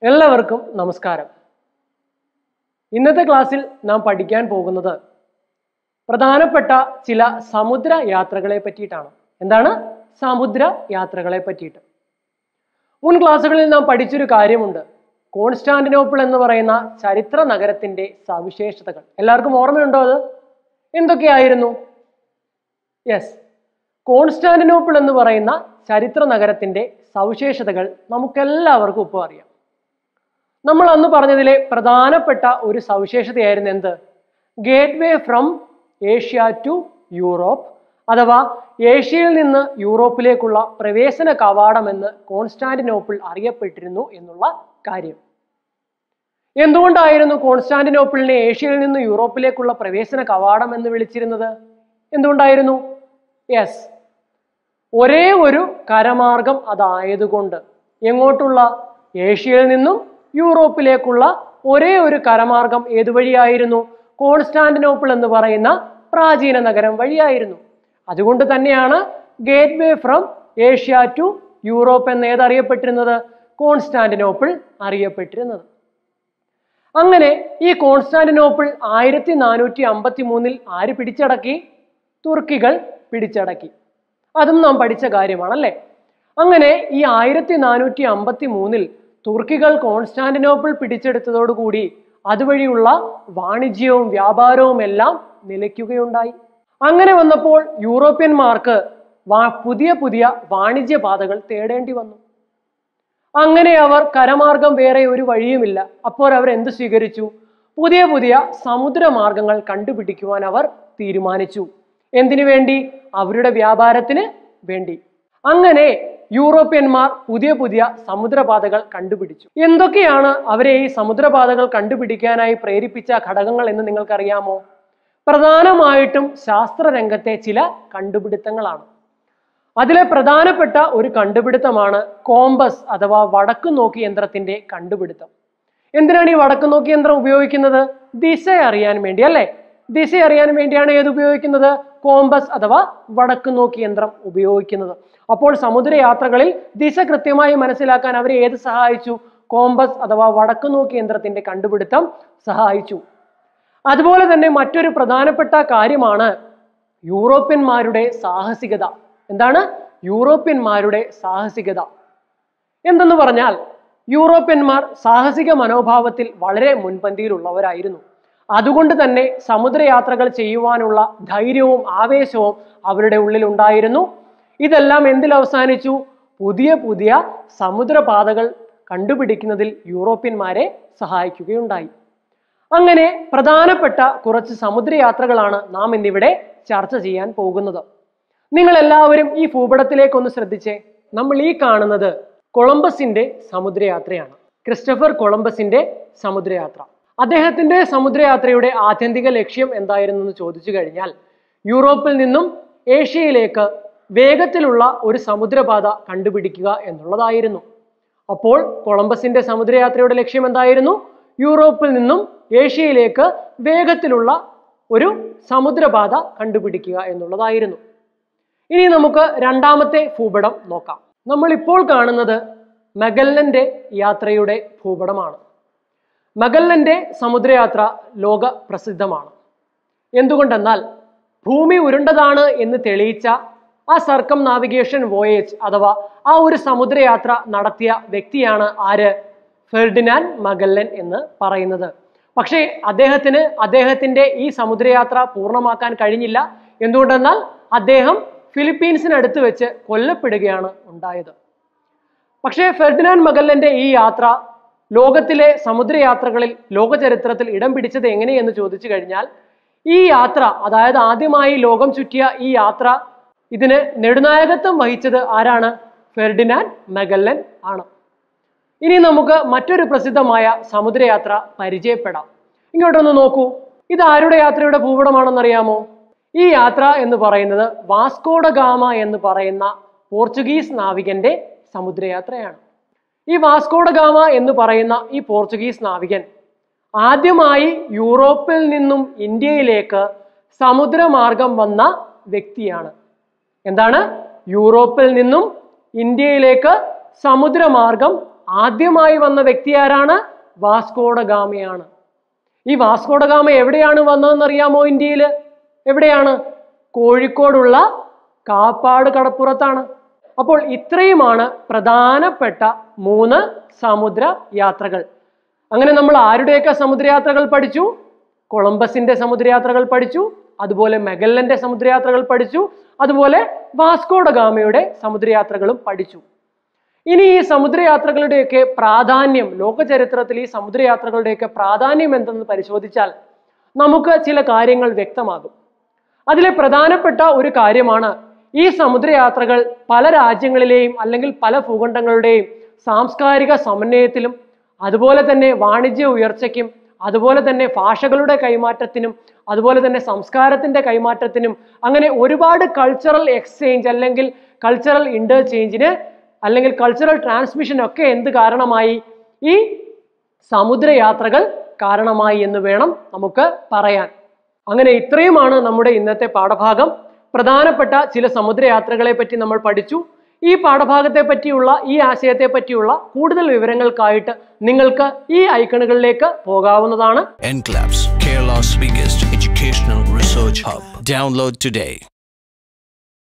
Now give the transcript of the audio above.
എല്ലാവർക്കും നമസ്കാരം ഇന്നത്തെ ക്ലാസ്സിൽ നാം പഠിക്കാൻ പോകുന്നത് പ്രധാനപ്പെട്ട ചില സമുദ്ര യാത്രകളെ പറ്റിയിട്ടാണ് എന്താണ് സമുദ്ര യാത്രകളെ പറ്റിയിട്ട് മുൻ ക്ലാസ്സുകളിൽ നാം പഠിച്ചൊരു കാര്യമുണ്ട് കോൺസ്റ്റാന്റിനോപ്പിൾ എന്ന് പറയുന്ന ചരിത്ര നഗരത്തിന്റെ സവിശേഷതകൾ എല്ലാവർക്കും ഓർമ്മയുണ്ടോ അത് എന്തൊക്കെയായിരുന്നു യെസ് കോൺസ്റ്റാന്റിനോപ്പിൾ എന്ന് പറയുന്ന ചരിത്ര നഗരത്തിന്റെ സവിശേഷതകൾ നമുക്കെല്ലാവർക്കും ഇപ്പോൾ അറിയാം നമ്മൾ അന്ന് പറഞ്ഞതിലെ പ്രധാനപ്പെട്ട ഒരു സവിശേഷതയായിരുന്നു എന്ത് gateway from Asia to Europe അഥവാ ഏഷ്യയിൽ നിന്ന് യൂറോപ്പിലേക്കുള്ള പ്രവേശന കവാടം എന്ന് കോൺസ്റ്റാന്റിനോപ്പിൾ അറിയപ്പെട്ടിരുന്നു എന്നുള്ള കാര്യം എന്തുകൊണ്ടായിരുന്നു കോൺസ്റ്റാന്റിനോപ്പിളിനെ ഏഷ്യയിൽ നിന്ന് യൂറോപ്പിലേക്കുള്ള പ്രവേശന കവാടം എന്ന് വിളിച്ചിരുന്നത് എന്തുകൊണ്ടായിരുന്നു യെസ് ഒരേ ഒരു കരമാർഗം അതായതുകൊണ്ട് എങ്ങോട്ടുള്ള ഏഷ്യയിൽ നിന്നും യൂറോപ്പിലേക്കുള്ള ഒരേ ഒരു കരമാർഗം ഏതുവഴിയായിരുന്നു കോൺസ്റ്റാന്റിനോപ്പിൾ എന്ന് പറയുന്ന പ്രാചീന നഗരം വഴിയായിരുന്നു അതുകൊണ്ട് തന്നെയാണ് gateway from Asia to Europe എന്ന് ഏതറിയപ്പെട്ടിരുന്നത് കോൺസ്റ്റാന്റിനോപ്പിൾ അറിയപ്പെട്ടിരുന്നത് അങ്ങനെ ഈ കോൺസ്റ്റാന്റിനോപ്പിൾ ആയിരത്തി നാനൂറ്റി അമ്പത്തി മൂന്നിൽ ആര് പിടിച്ചടക്കി തുർക്കികൾ പിടിച്ചടക്കി അതും നാം പഠിച്ച കാര്യമാണല്ലേ അങ്ങനെ ഈ ആയിരത്തി നാനൂറ്റി അമ്പത്തി മൂന്നിൽ തുർക്കികൾ കോൺസ്റ്റാന്റിനോപ്പിൾ പിടിച്ചെടുത്തതോടുകൂടി അതുവഴിയുള്ള വാണിജ്യവും വ്യാപാരവും എല്ലാം നിലയ്ക്കുകയുണ്ടായി അങ്ങനെ വന്നപ്പോൾ യൂറോപ്യന്മാർക്ക് വാ- പുതിയ പുതിയ വാണിജ്യ പാതകൾ തേടേണ്ടി വന്നു അങ്ങനെ അവർ കരമാർഗം വേറെ ഒരു വഴിയുമില്ല അപ്പോൾ അവർ എന്ത് സ്വീകരിച്ചു പുതിയ പുതിയ സമുദ്രമാർഗങ്ങൾ കണ്ടുപിടിക്കുവാൻ അവർ തീരുമാനിച്ചു എന്തിനു വേണ്ടി അവരുടെ വ്യാപാരത്തിന് വേണ്ടി അങ്ങനെ യൂറോപ്യന്മാർ പുതിയ പുതിയ സമുദ്രപാതകൾ കണ്ടുപിടിച്ചു എന്തൊക്കെയാണ് അവരെ ഈ സമുദ്രപാതകൾ കണ്ടുപിടിക്കാനായി പ്രേരിപ്പിച്ച ഘടകങ്ങൾ എന്ന് നിങ്ങൾക്കറിയാമോ പ്രധാനമായിട്ടും ശാസ്ത്രരംഗത്തെ ചില കണ്ടുപിടുത്തങ്ങളാണ് അതിലെ പ്രധാനപ്പെട്ട ഒരു കണ്ടുപിടുത്തമാണ് കോമ്പസ് അഥവാ വടക്കു നോക്കി യന്ത്രത്തിന്റെ കണ്ടുപിടുത്തം എന്തിനാണ് ഈ വടക്കു നോക്കി യന്ത്രം ഉപയോഗിക്കുന്നത് ദിശ അറിയാൻ വേണ്ടി അല്ലെ ദിശ അറിയാൻ വേണ്ടിയാണ് ഏത് ഉപയോഗിക്കുന്നത് കോമ്പസ് അഥവാ വടക്കു നോക്കി യന്ത്രം ഉപയോഗിക്കുന്നത് അപ്പോൾ സമുദ്രയാത്രകളിൽ ദിശ കൃത്യമായി മനസ്സിലാക്കാൻ അവരെ ഏത് സഹായിച്ചു കോമ്പസ് അഥവാ വടക്കു നോക്കി യന്ത്രത്തിന്റെ കണ്ടുപിടുത്തം സഹായിച്ചു അതുപോലെ തന്നെ മറ്റൊരു പ്രധാനപ്പെട്ട കാര്യമാണ് യൂറോപ്യന്മാരുടെ സാഹസികത എന്താണ് യൂറോപ്യന്മാരുടെ സാഹസികത എന്തെന്ന് പറഞ്ഞാൽ യൂറോപ്യന്മാർ സാഹസിക മനോഭാവത്തിൽ വളരെ മുൻപന്തിയിലുള്ളവരായിരുന്നു അതുകൊണ്ട് തന്നെ സമുദ്രയാത്രകൾ ചെയ്യുവാനുള്ള ധൈര്യവും ആവേശവും അവരുടെ ഉള്ളിൽ ഉണ്ടായിരുന്നു ഇതെല്ലാം എന്തിൽ അവസാനിച്ചു പുതിയ പുതിയ സമുദ്രപാതകൾ കണ്ടുപിടിക്കുന്നതിൽ യൂറോപ്യന്മാരെ സഹായിക്കുകയുണ്ടായി അങ്ങനെ പ്രധാനപ്പെട്ട കുറച്ച് സമുദ്രയാത്രകളാണ് നാം ഇന്നിവിടെ ചർച്ച ചെയ്യാൻ പോകുന്നത് നിങ്ങൾ എല്ലാവരും ഈ ഭൂപടത്തിലേക്ക് ഒന്ന് ശ്രദ്ധിച്ചേ നമ്മൾ ഈ കാണുന്നത് കൊളംബസിന്റെ സമുദ്രയാത്രയാണ് ക്രിസ്റ്റഫർ കൊളംബസിന്റെ സമുദ്രയാത്ര അദ്ദേഹത്തിന്റെ സമുദ്രയാത്രയുടെ ആത്യന്തിക ലക്ഷ്യം എന്തായിരുന്നു എന്ന് ചോദിച്ചു കഴിഞ്ഞാൽ യൂറോപ്പിൽ നിന്നും ഏഷ്യയിലേക്ക് വേഗത്തിലുള്ള ഒരു സമുദ്രപാത കണ്ടുപിടിക്കുക എന്നുള്ളതായിരുന്നു അപ്പോൾ കൊളംബസിന്റെ സമുദ്രയാത്രയുടെ ലക്ഷ്യം എന്തായിരുന്നു യൂറോപ്പിൽ നിന്നും ഏഷ്യയിലേക്ക് വേഗത്തിലുള്ള ഒരു സമുദ്രപാത കണ്ടുപിടിക്കുക എന്നുള്ളതായിരുന്നു ഇനി നമുക്ക് രണ്ടാമത്തെ ഭൂപടം നോക്കാം നമ്മൾ ഇപ്പോൾ കാണുന്നത് മഗല്ലന്റെ യാത്രയുടെ ഭൂപടമാണ് മഗല്ലന്റെ സമുദ്രയാത്ര ലോക പ്രസിദ്ധമാണ് എന്തുകൊണ്ടെന്നാൽ ഭൂമി ഉരുണ്ടതാണ് എന്ന് തെളിയിച്ച ആ സർക്കം നാവിഗേഷൻ വോയേജ് അഥവാ ആ ഒരു സമുദ്രയാത്ര നടത്തിയ വ്യക്തിയാണ് ആര് ഫെർഡിനാൻ മഗല്ലൻ എന്ന് പറയുന്നത് പക്ഷേ അദ്ദേഹത്തിന് അദ്ദേഹത്തിന്റെ ഈ സമുദ്രയാത്ര പൂർണ്ണമാക്കാൻ കഴിഞ്ഞില്ല എന്തുകൊണ്ടെന്നാൽ അദ്ദേഹം ഫിലിപ്പീൻസിനടുത്ത് വെച്ച് കൊല്ലപ്പെടുകയാണ് ഉണ്ടായത് പക്ഷേ ഫെർഡിനാൻ മഗല്ലന്റെ ഈ യാത്ര ലോകത്തിലെ സമുദ്രയാത്രകളിൽ ലോക ചരിത്രത്തിൽ ഇടം പിടിച്ചത് എങ്ങനെയെന്ന് ചോദിച്ചു കഴിഞ്ഞാൽ ഈ യാത്ര അതായത് ആദ്യമായി ലോകം ചുറ്റിയ ഈ യാത്ര ഇതിന് നെടുനായകത്വം വഹിച്ചത് ആരാണ് ഫെർഡിനാൻ മഗല്ലൻ ആണ് ഇനി നമുക്ക് മറ്റൊരു പ്രസിദ്ധമായ സമുദ്രയാത്ര പരിചയപ്പെടാം ഇങ്ങോട്ടൊന്ന് നോക്കൂ ഇത് ആരുടെ യാത്രയുടെ ഭൂപടമാണെന്നറിയാമോ ഈ യാത്ര എന്ന് പറയുന്നത് വാസ്കോഡ ഗാമ എന്ന് പറയുന്ന പോർച്ചുഗീസ് നാവികന്റെ സമുദ്രയാത്രയാണ് ഈ വാസ്കോഡ ഗാമ എന്ന് പറയുന്ന ഈ പോർച്ചുഗീസ് നാവികൻ ആദ്യമായി യൂറോപ്പിൽ നിന്നും ഇന്ത്യയിലേക്ക് സമുദ്രമാർഗം വന്ന വ്യക്തിയാണ് എന്താണ് യൂറോപ്പിൽ നിന്നും ഇന്ത്യയിലേക്ക് സമുദ്രമാർഗം ആദ്യമായി വന്ന വ്യക്തി ആരാണ് വാസ്കോഡ ഗാമയാണ് ഈ വാസ്കോഡ ഗാമ എവിടെയാണ് വന്നതെന്ന് അറിയാമോ ഇന്ത്യയിൽ എവിടെയാണ് കോഴിക്കോടുള്ള കാപ്പാട് കടപ്പുറത്താണ് അപ്പോൾ ഇത്രയുമാണ് പ്രധാനപ്പെട്ട മൂന്ന് സമുദ്ര യാത്രകൾ അങ്ങനെ നമ്മൾ ആരുടെയൊക്കെ സമുദ്രയാത്രകൾ പഠിച്ചു കൊളംബസിന്റെ സമുദ്രയാത്രകൾ പഠിച്ചു അതുപോലെ മെഗല്ലന്റെ സമുദ്രയാത്രകൾ പഠിച്ചു അതുപോലെ വാസ്കോഡ ഗാമയുടെ സമുദ്രയാത്രകളും പഠിച്ചു ഇനി ഈ സമുദ്രയാത്രകളുടെയൊക്കെ പ്രാധാന്യം ലോക ചരിത്രത്തിൽ ഈ സമുദ്രയാത്രകളുടെയൊക്കെ പ്രാധാന്യം എന്തെന്ന് പരിശോധിച്ചാൽ നമുക്ക് ചില കാര്യങ്ങൾ വ്യക്തമാകും അതിലെ പ്രധാനപ്പെട്ട ഒരു കാര്യമാണ് ഈ സമുദ്രയാത്രകൾ പല രാജ്യങ്ങളിലെയും അല്ലെങ്കിൽ പല ഭൂഖണ്ഡങ്ങളുടെയും സാംസ്കാരിക സമന്വയത്തിലും അതുപോലെ തന്നെ വാണിജ്യ ഉയർച്ചയ്ക്കും അതുപോലെ തന്നെ ഭാഷകളുടെ കൈമാറ്റത്തിനും അതുപോലെ തന്നെ സംസ്കാരത്തിന്റെ കൈമാറ്റത്തിനും അങ്ങനെ ഒരുപാട് കൾച്ചറൽ എക്സ്ചേഞ്ച് അല്ലെങ്കിൽ കൾച്ചറൽ ഇന്റർചേഞ്ചിന് അല്ലെങ്കിൽ കൾച്ചറൽ ട്രാൻസ്മിഷൻ ഒക്കെ എന്ത് കാരണമായി ഈ സമുദ്രയാത്രകൾ കാരണമായി എന്ന് വേണം നമുക്ക് പറയാൻ അങ്ങനെ ഇത്രയുമാണ് നമ്മുടെ ഇന്നത്തെ പാഠഭാഗം പ്രധാനപ്പെട്ട ചില സമുദ്രയാത്രകളെ പറ്റി നമ്മൾ പഠിച്ചു ഈ പാഠഭാഗത്തെ പറ്റിയുള്ള ഈ ആശയത്തെ പറ്റിയുള്ള കൂടുതൽ വിവരങ്ങൾക്കായിട്ട് നിങ്ങൾക്ക് ഈ ഐക്കണുകളിലേക്ക് പോകാവുന്നതാണ് Enclaves, Kerala's biggest educational research hub. Download today.